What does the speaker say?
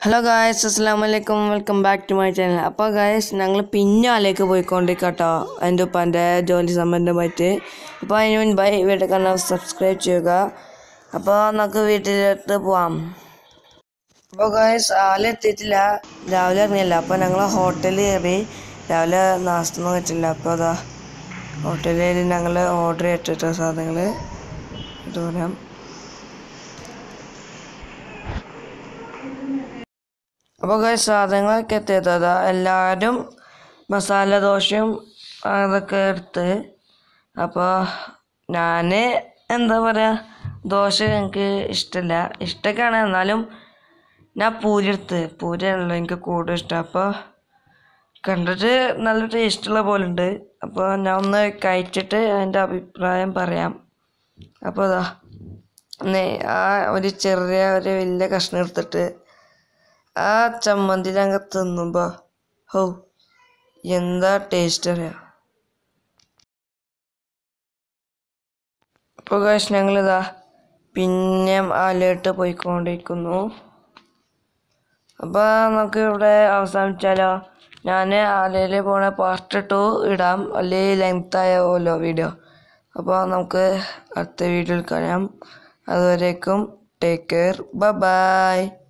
hello guys അസ്സാം വലൈക്കും welcome back to my channel അപ്പോൾ ഗായ്സ് ഞങ്ങൾ പിന്നാലേക്ക് പോയിക്കൊണ്ടിരിക്കട്ടോ എൻ്റെ ഉപ്പാൻ്റെ ജോലി സംബന്ധമായിട്ട് അപ്പോൾ അതിന് മുൻപായി വീട്ടിൽ കാണാൻ സബ്സ്ക്രൈബ് ചെയ്യുക അപ്പോൾ നമുക്ക് വീട്ടിലോട്ട് പോവാം അപ്പോൾ ഗായ്സ് ആളെത്തിയിട്ടില്ല രാവിലെ ഇറങ്ങിയല്ല അപ്പോൾ ഞങ്ങൾ ഹോട്ടലിൽ കയറി രാവിലെ നാസ്തൊന്നും വെച്ചില്ല അപ്പോൾ അതാ ഹോട്ടലിൽ ഞങ്ങൾ ഓർഡർ ചെയ്തിട്ട് സാധനങ്ങൾ ഇത് പറയാം അപ്പോൾ ഗൈസ് സാധനങ്ങളൊക്കെ എത്തിയത് അതാ എല്ലാവരും മസാല ദോശയും അതൊക്കെ എടുത്ത് അപ്പോൾ ഞാൻ എന്താ പറയുക ദോശ എനിക്ക് ഇഷ്ടമില്ല ഇഷ്ടമൊക്കെയാണ് എന്നാലും ഞാൻ പൂരി എടുത്ത് പൂരിയാണല്ലോ എനിക്ക് കൂടുതൽ ഇഷ്ടം അപ്പോൾ കണ്ടിട്ട് നല്ല ടേസ്റ്റുള്ള പോലെ ഉണ്ട് അപ്പോൾ ഞാൻ ഒന്ന് കഴിച്ചിട്ട് അതിൻ്റെ അഭിപ്രായം പറയാം അപ്പോൾ അതാ ആ ഒരു ചെറിയ ഒരു വലിയ കഷ്ണം എടുത്തിട്ട് ആ ചമ്മന്തി അങ്ങ് തിന്നുമ്പോൾ ഹോ എന്താ ടേസ്റ്റ് അറിയാം അപ്പോൾ കാശ് ഞങ്ങളിതാ പിന്നെ ആലയിട്ട് പോയിക്കൊണ്ടിരിക്കുന്നു അപ്പോൾ നമുക്ക് ഇവിടെ അവസാനിച്ചാലോ ഞാൻ ആലയിൽ പോണ പാർട്ട് ടു ഇടാം അല്ലെങ്കിൽ ലെങ്ത് ആയാലോ വീഡിയോ അപ്പോൾ നമുക്ക് അടുത്ത വീഡിയോയിൽ കാണാം അതുവരേക്കും ടേക്ക് കെയർ ബൈ